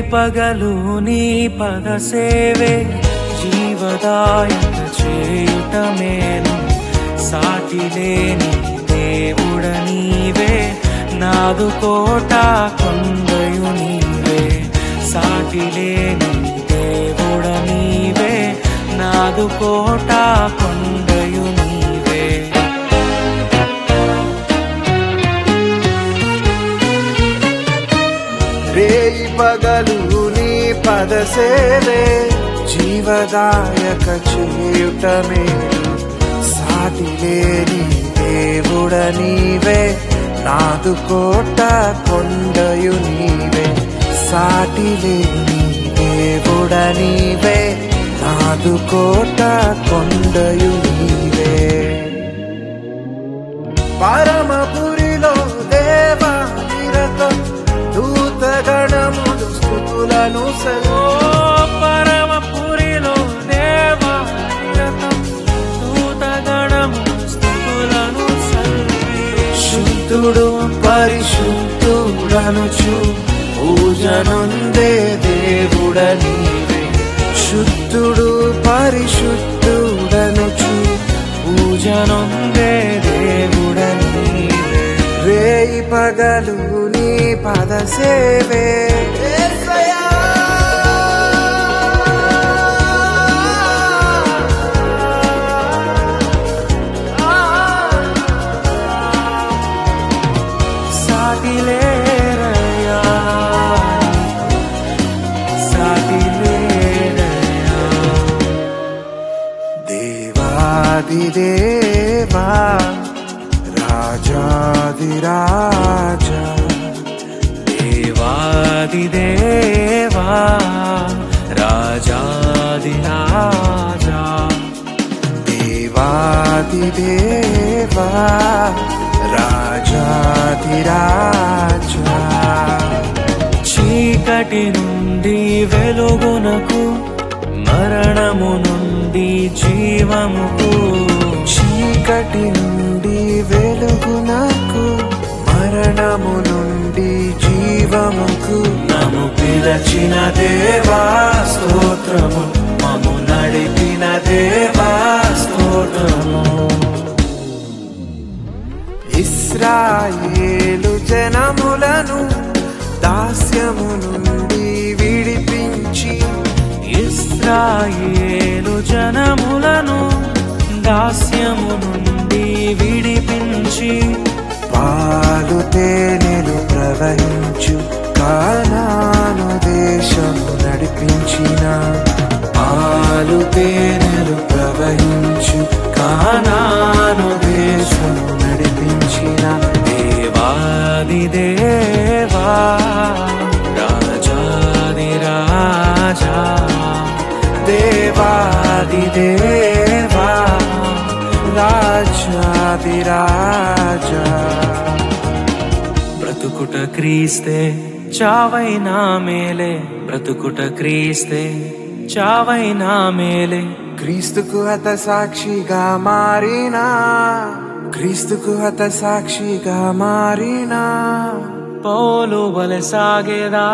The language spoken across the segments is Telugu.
పగలు నీ పద సేవే జీవదాయక చేయుట మేలు సాటి లేని దేవుడ నీవే నాదు కోట కొండయు నీవే సాటి లేని దేవుడ నీవే నాదు కోట కొండయు నీవే రేయి పగలు నీ పద సేవే జీవదాయక చేయుట మేలు సాటి లేని దేవుడ నీవే నాదు కోట కొండయు నీవే సాటి లేని దేవుడ నీవే నాదు కోట కొండయు నీవే పరమపురిలో దేవా నిరతం దూతగణములు స్థుతులను ఓ సెలవు పరమపురిలో దేవా నిరతం దూతగణము స్థుతులను సల్వి శుద్ధుడు పరిశుద్ధుడనుచు పూజనుందే దేవుడ నీవే శుద్ధుడు పరిశుద్ధుడనుచు పూజనొందే దేవుడ నీవే రేయి పగలు నీ పద సేవే యేసయ్యా. సాటిలేరయ్యా సాటిలేరయ్యా దేవాదిదేవా రాజాదిరాజా దేవాదిదేవా రాజాదిరాజా దేవాదిదేవా రాజాదిరాజా చీకటి నుండి వెలుగునకు మరణము నుండి జీవముకు చీకటి నుండి వెలుగునకు మరణము నుండి జీవముకు నము పిలచిన దేవా స్తోత్రము మము నడిపిన దేవా స్తోత్రము ఇస్రాయేలు జనములను దాస్యము నుండి విడిపించి ఇస్రాయేలు జనములను దాస్యము నుండి విడిపించి పాలు తేనెలు ప్రవహించు కానాను దేశము నడిపించిన పాలు తేనెలు ప్రవహించు కానాను దేశము నడిపించిన దేవాది దేవా రాజాది రాజా దేవాది దేవా రాజాది రాజా బ్రతుకుట క్రీస్తే చావైనా మేలే బ్రతుకుట క్రీస్తే చావైనా మేలే క్రీస్తుకు హత సాక్షిగా మారినా క్రీస్తుకు హత సాక్షిగా మారినా పౌలు వలె సాగేదా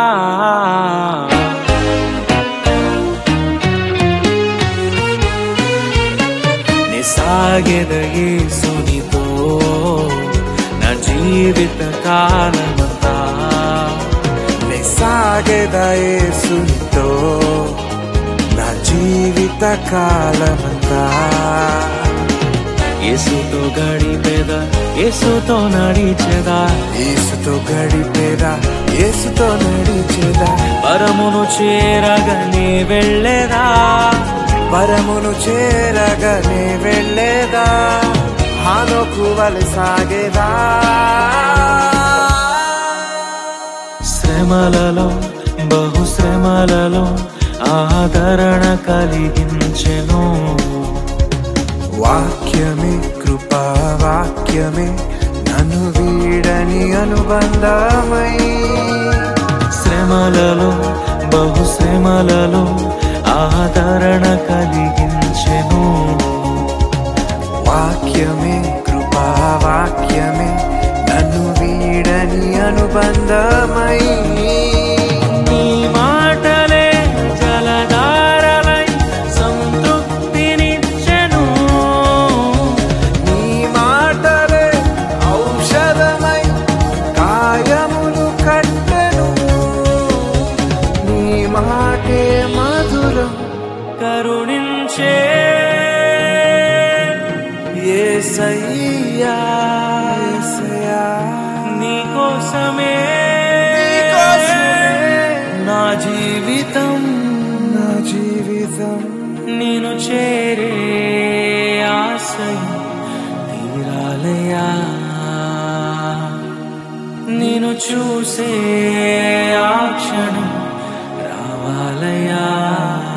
నే సాగెద యేసునితో నా జీవిత కాలమంతా నే సాగెద యేసునితో నా జీవిత కాలమంతా యేసుతో గడిపేదా యేసుతో నడిచేదా యేసుతో గడిపేదా యేసుతో నడిచేదా పరమును చేరగనే వెళ్ళేదా వరమును చేరగనే వెళ్ళేదా హానోకు వలె సాగేదా శ్రమలలో బహు శ్రమలలో ఆదరణ కలిగించెను వాక్యమే కృపా వాక్యమే నన్ను వీడని అనుబంధమై శ్రమలలో బహు శ్రమలలో ఆదరణ కలిగించెను వాక్యమే కృపా వాక్యమే నన్ను వీడని అనుబంధమై నీ కరుణించే యేసయ్యా యేసయ్యా నీకోసమే నా జీవితం నా జీవితం నేను చేరే ఆశయం తీరాలయా నేను చూసే ఆ క్షణం రావాలయా